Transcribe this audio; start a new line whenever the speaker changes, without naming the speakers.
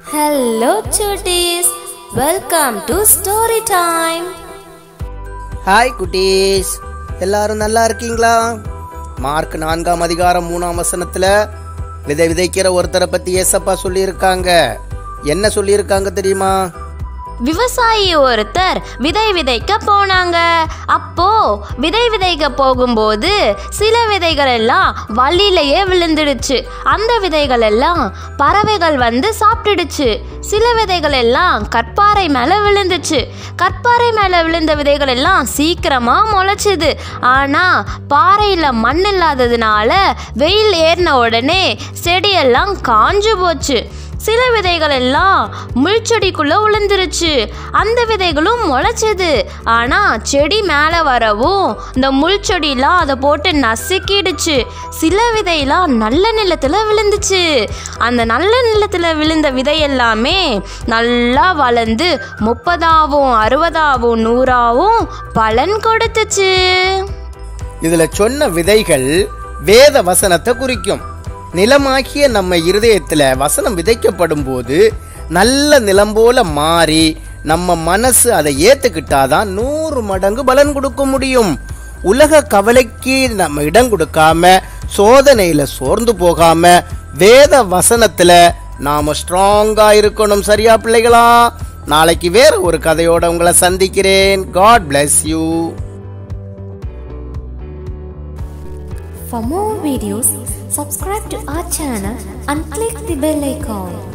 Hello, chutties. Welcome to Story Time.
Hi குட்டீஸ் எல்லாரும் நல்லா இருக்கீங்களா மார்க் நான்காம் அதிகாரம் மூணாம் வசனத்துல விதை விதைக்கிற ஒருத்தரை பத்தி ஏசப்பா சொல்லியிருக்காங்க என்ன சொல்லியிருக்காங்க தெரியுமா
விவசாயி ஒருத்தர் விதை விதைக்க போனாங்க அப்போ விதை விதைக்க போகும்போது சில விதைகள் எல்லாம் வழியிலேயே விழுந்துடுச்சு அந்த விதைகள் எல்லாம் பறவைகள் வந்து சாப்பிட்டுடுச்சு சில விதைகள் எல்லாம் கற்பாறை மேலே விழுந்துச்சு கற்பாறை மேலே விழுந்த விதைகள் எல்லாம் சீக்கிரமா முளைச்சுது ஆனா பாறையில் மண் இல்லாததுனால வெயில் ஏறின உடனே செடியெல்லாம் காஞ்சு போச்சு சில விதைகள் எல்லாம் முள்செடிக்குள்ள விழுந்துருச்சு அந்த விதைகளும் முளைச்சது ஆனா செடி மேலே வரவும் இந்த முள்செடிலாம் அதை போட்டு நசுக்கிடுச்சு சில விதையெல்லாம் நல்ல நிலத்துல விழுந்துச்சு அந்த நல்ல நிலத்துல விழுந்த விதை எல்லாமே நல்லா வளர்ந்து முப்பதாவும் அறுபதாவும் நூறாவும் பலன் கொடுத்துச்சு
இதுல சொன்ன விதைகள் வேத வசனத்தை குறிக்கும் நிலமாகிய நம்ம இருதயத்துல வசனம் விதைக்கப்படும் போது நல்ல நிலம் போல மாறி நம்ம மனசு அதை ஏத்துக்கிட்டாதான் நூறு மடங்கு பலன் கொடுக்க முடியும் உலக கவலைக்கு நம்ம இடம் கொடுக்காம சோதனையில சோர்ந்து போகாம வேத வசனத்துல நாம ஸ்ட்ராங்கா இருக்கணும் சரியா பிள்ளைகளா நாளைக்கு வேற ஒரு கதையோட உங்களை சந்திக்கிறேன் God bless you
For more videos, subscribe to our channel and click the bell icon.